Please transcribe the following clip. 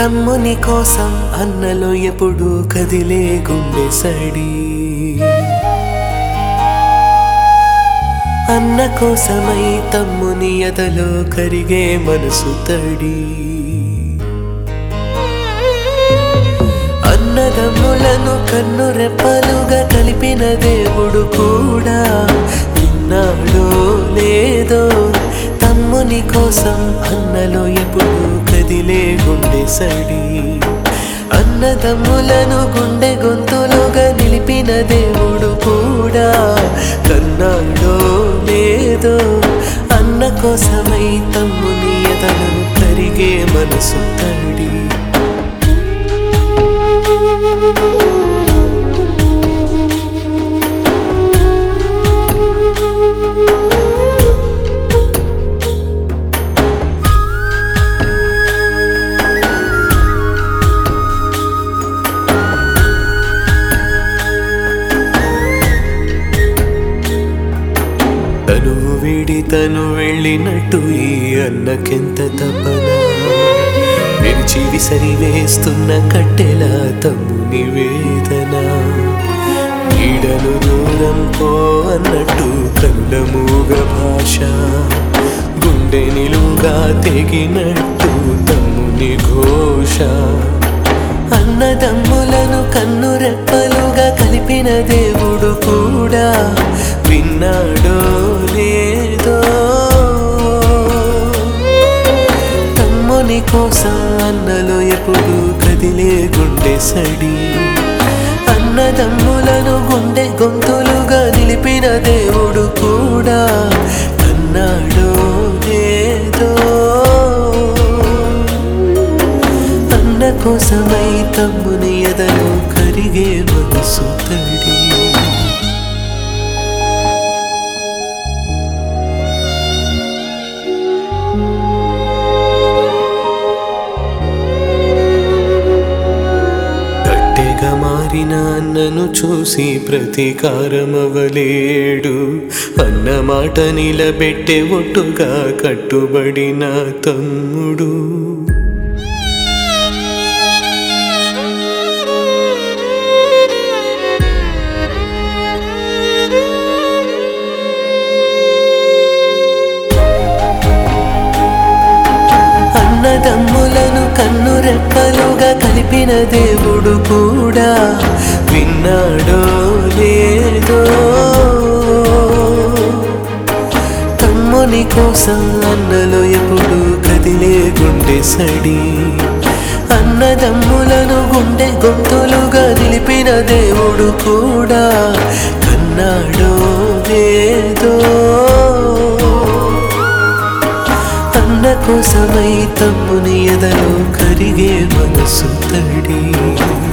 తమ్ముని కోసం అన్నలో ఎప్పుడు కదిలే గుండె సడి అన్న కోసమై తమ్ముని ఎదలో కరిగే మనసు తడి అన్నదమ్ములను కన్ను రెప్పలుగా కలిపిన దేవుడు కూడా విన్నాడో లేదో తమ్ముని కోసం అన్నలో ఎప్పుడు కదిలే గుండె సడి అన్నదమ్ములను గుండె గొంతులుగా నిలిపిన దేవుడు కూడా కన్నాడో లేదో అన్న కోసమై తమ్ముని ఎదను కరిగే మనసు తడి తను వీడి తను వెళ్ళినట్టు ఈ అన్నకెంత తపన విరిచి విసరి వేస్తున్న కట్టెలా తమ్ముని వేదన ఈడను దూరం పో అన్నట్టు కళ్ళ మూగ భాష గుండె నిలుగా తెగినట్టు తమ్ముని ఘోష అన్నదమ్ములను కన్ను రెప్పలుగా కలిపిన దేవుడు కూడా విన్నాడో లేదో తమ్ముని కోసం అన్నలో ఎప్పుడు కదిలే గుండె సడి అన్నదమ్ములను గుండె గొంతులుగా నిలిపిన దేవుడు కూడా కన్నాడో లేదో అన్న కోసమై తమ్ముని ఎదలో కరిగే మనసు తడి కట్టెగా మారిన అన్నను చూసి ప్రతీకారమవలేడు అన్న మాట నిలబెట్టే ఒట్టుగా కట్టుబడిన తమ్ముడు అన్నదమ్ములను కన్ను రెప్పలుగా కలిపిన దేవుడు కూడా విన్నాడో లేదో తమ్ముని కోసం అన్నలో ఎప్పుడు కదిలే గుండె సడి అన్నదమ్ములను గుండె గొంతులుగా నిలిపిన దేవుడు కూడా కన్నాడో లేదో అన్న కోసమై తమ్ముని ఎదలో కరిగే మనసు తడి